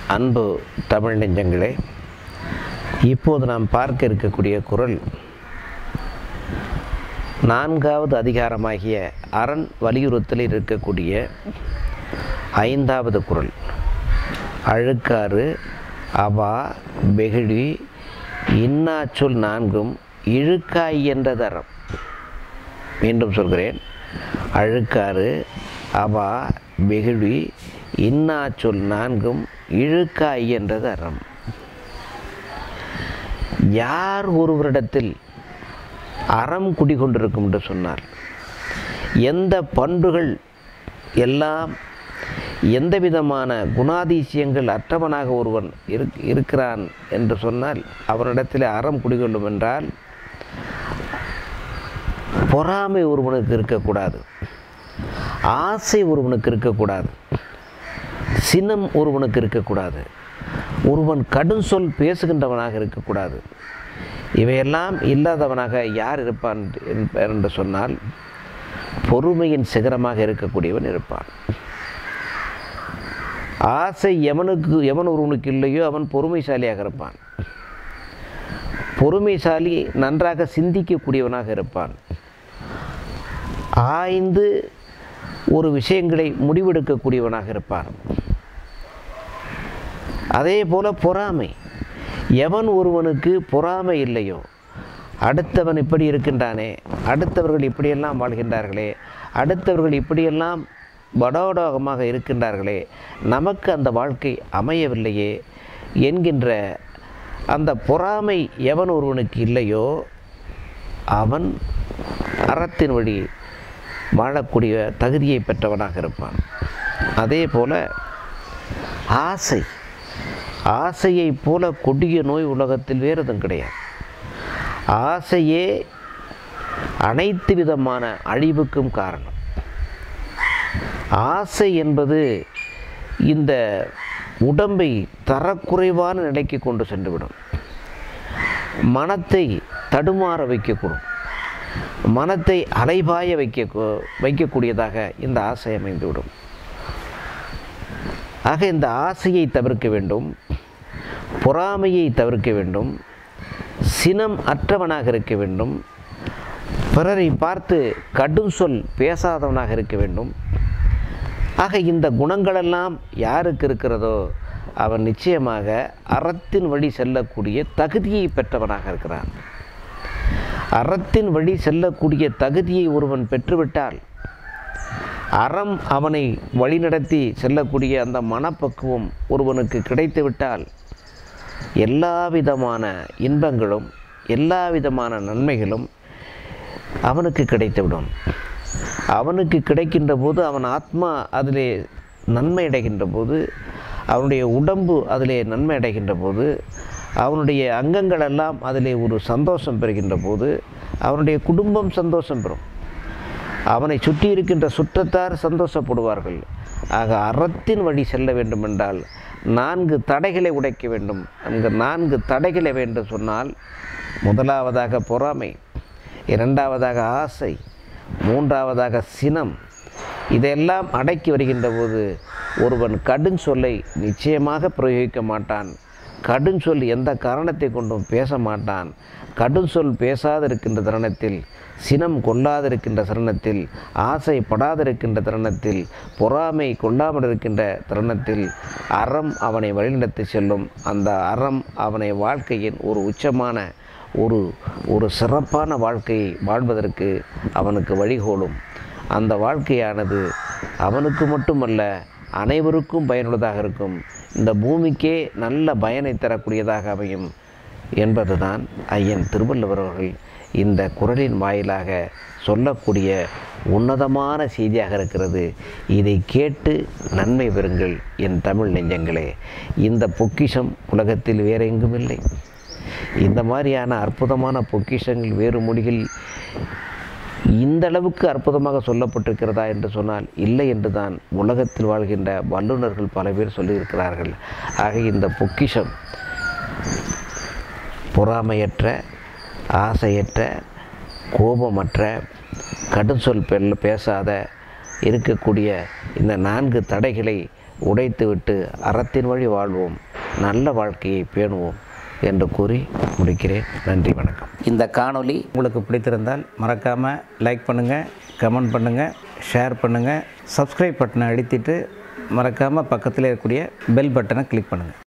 அன்பு தமிழ் நெஞ்சங்களே இப்போது நாம் பார்க்க இருக்கக்கூடிய குரல் நான்காவது அதிகாரமாகிய அரண் வலியுறுத்தலில் இருக்கக்கூடிய ஐந்தாவது குரல் அழுக்காறு அவா வெகுழி இன்னாச்சொல் நான்கும் இழுக்காய் என்ற தரம் மீண்டும் சொல்கிறேன் அழுக்காறு அவா வெகுழி இன்னா சொல் நான்கும் இழுக்காய் என்றது அறம் யார் ஒருவரிடத்தில் அறம் குடிகொண்டிருக்கும் என்று சொன்னார் எந்த பண்புகள் எல்லாம் எந்த விதமான குணாதிசயங்கள் அற்றவனாக ஒருவன் இருக் இருக்கிறான் என்று சொன்னால் அவனிடத்தில் அறம் குடிகொள்ளும் என்றால் பொறாமை ஒருவனுக்கு இருக்கக்கூடாது ஆசை ஒருவனுக்கு இருக்கக்கூடாது சினம் ஒருவனுக்கு இருக்கக்கூடாது ஒருவன் கடும் சொல் பேசுகின்றவனாக இருக்கக்கூடாது இவையெல்லாம் இல்லாதவனாக யார் இருப்பான் என்று சொன்னால் பொறுமையின் சிகரமாக இருக்கக்கூடியவன் இருப்பான் ஆசை எவனுக்கு எவன் ஒருவனுக்கு இல்லையோ அவன் பொறுமைசாலியாக இருப்பான் பொறுமைசாலி நன்றாக சிந்திக்கக்கூடியவனாக இருப்பான் ஆய்ந்து ஒரு விஷயங்களை முடிவெடுக்கக்கூடியவனாக இருப்பான் அதே போல பொறாமை எவன் ஒருவனுக்கு பொறாமை இல்லையோ அடுத்தவன் இப்படி இருக்கின்றானே அடுத்தவர்கள் இப்படியெல்லாம் வாழ்கின்றார்களே அடுத்தவர்கள் இப்படியெல்லாம் படோடோகமாக இருக்கின்றார்களே நமக்கு அந்த வாழ்க்கை அமையவில்லையே என்கின்ற அந்த பொறாமை எவன் ஒருவனுக்கு இல்லையோ அவன் அறத்தின் வழி வாழக்கூடிய தகுதியை பெற்றவனாக இருப்பான் அதே போல ஆசை ஆசையை போல கொடிய நோய் உலகத்தில் வேறு எதுவும் கிடையாது ஆசையே அனைத்து விதமான அழிவுக்கும் காரணம் ஆசை என்பது இந்த உடம்பை தரக்குறைவான நிலைக்கு கொண்டு சென்றுவிடும் மனத்தை தடுமாற வைக்கக்கூடும் மனத்தை அலைபாய வைக்க வைக்கக்கூடியதாக இந்த ஆசை அமைந்துவிடும் ஆக இந்த ஆசையை தவிர்க்க வேண்டும் பொறாமையை தவிர்க்க வேண்டும் சினம் அற்றவனாக இருக்க வேண்டும் பிறரை பார்த்து கடும் சொல் பேசாதவனாக இருக்க வேண்டும் ஆக இந்த குணங்களெல்லாம் யாருக்கு இருக்கிறதோ அவன் நிச்சயமாக அறத்தின் வழி செல்லக்கூடிய தகுதியை பெற்றவனாக இருக்கிறான் அறத்தின் வழி செல்லக்கூடிய தகுதியை ஒருவன் பெற்றுவிட்டால் அறம் அவனை வழிநடத்தி செல்லக்கூடிய அந்த மனப்பக்குவம் ஒருவனுக்கு கிடைத்துவிட்டால் எல்லா விதமான இன்பங்களும் எல்லா விதமான நன்மைகளும் அவனுக்கு கிடைத்துவிடும் அவனுக்கு கிடைக்கின்ற போது அவன் ஆத்மா அதிலே நன்மை அடைகின்ற போது அவனுடைய உடம்பு அதிலே நன்மை அடைகின்ற போது அவனுடைய அங்கங்களெல்லாம் அதிலே ஒரு சந்தோஷம் பெறுகின்ற போது அவனுடைய குடும்பம் சந்தோஷம் பெறும் அவனை சுற்றி இருக்கின்ற சுற்றத்தார் சந்தோஷப்படுவார்கள் ஆக அறத்தின் வழி செல்ல வேண்டும் என்றால் நான்கு தடைகளை உடைக்க வேண்டும் அங்கு நான்கு தடைகளை வேண்டும் சொன்னால் முதலாவதாக பொறாமை இரண்டாவதாக ஆசை மூன்றாவதாக சினம் இதையெல்லாம் அடக்கி வருகின்ற போது ஒருவன் கடும் சொல்லை நிச்சயமாக பிரயோகிக்க மாட்டான் கடும் சொல் எந்த காரணத்தை கொண்டும் பேச மாட்டான் கடும் சொல் பேசாதிருக்கின்ற தருணத்தில் சினம் கொள்ளாதிருக்கின்ற தருணத்தில் ஆசைப்படாதிருக்கின்ற தருணத்தில் பொறாமை கொள்ளாமல் இருக்கின்ற தருணத்தில் அறம் அவனை வழிநடத்தி செல்லும் அந்த அறம் அவனை வாழ்க்கையின் ஒரு உச்சமான ஒரு ஒரு சிறப்பான வாழ்க்கையை வாழ்வதற்கு அவனுக்கு வழிகோலும் அந்த வாழ்க்கையானது அவனுக்கு மட்டுமல்ல அனைவருக்கும் பயனுள்ளதாக இருக்கும் இந்த பூமிக்கே நல்ல பயனை தரக்கூடியதாக அமையும் என்பதுதான் ஐயன் திருவள்ளுவர் அவர்கள் இந்த குரலின் வாயிலாக சொல்லக்கூடிய உன்னதமான செய்தியாக இருக்கிறது இதை கேட்டு நன்மை பெறுங்கள் என் தமிழ் நெஞ்சங்களே இந்த பொக்கிஷம் உலகத்தில் வேற எங்கும் இல்லை இந்த மாதிரியான அற்புதமான பொக்கிஷங்கள் வேறு மொழிகள் இந்த அளவுக்கு அற்புதமாக சொல்லப்பட்டிருக்கிறதா என்று சொன்னால் இல்லை என்று தான் உலகத்தில் வாழ்கின்ற வல்லுநர்கள் பல பேர் சொல்லியிருக்கிறார்கள் ஆக இந்த பொக்கிஷம் பொறாமையற்ற ஆசையற்ற கோபமற்ற கடும் சொல் பெல் பேசாத இருக்கக்கூடிய இந்த நான்கு தடைகளை உடைத்துவிட்டு அறத்தின் வழி வாழ்வோம் நல்ல வாழ்க்கையை பேணுவோம் என்று கூறி முடிக்கிறேன் நன்றி வணக்கம் இந்த காணொளி உங்களுக்கு பிடித்திருந்தால் மறக்காமல் லைக் பண்ணுங்கள் கமெண்ட் பண்ணுங்கள் ஷேர் பண்ணுங்கள் சப்ஸ்கிரைப் பட்டனை அழுத்திட்டு மறக்காமல் பக்கத்தில் இருக்கக்கூடிய பெல் பட்டனை கிளிக் பண்ணுங்கள்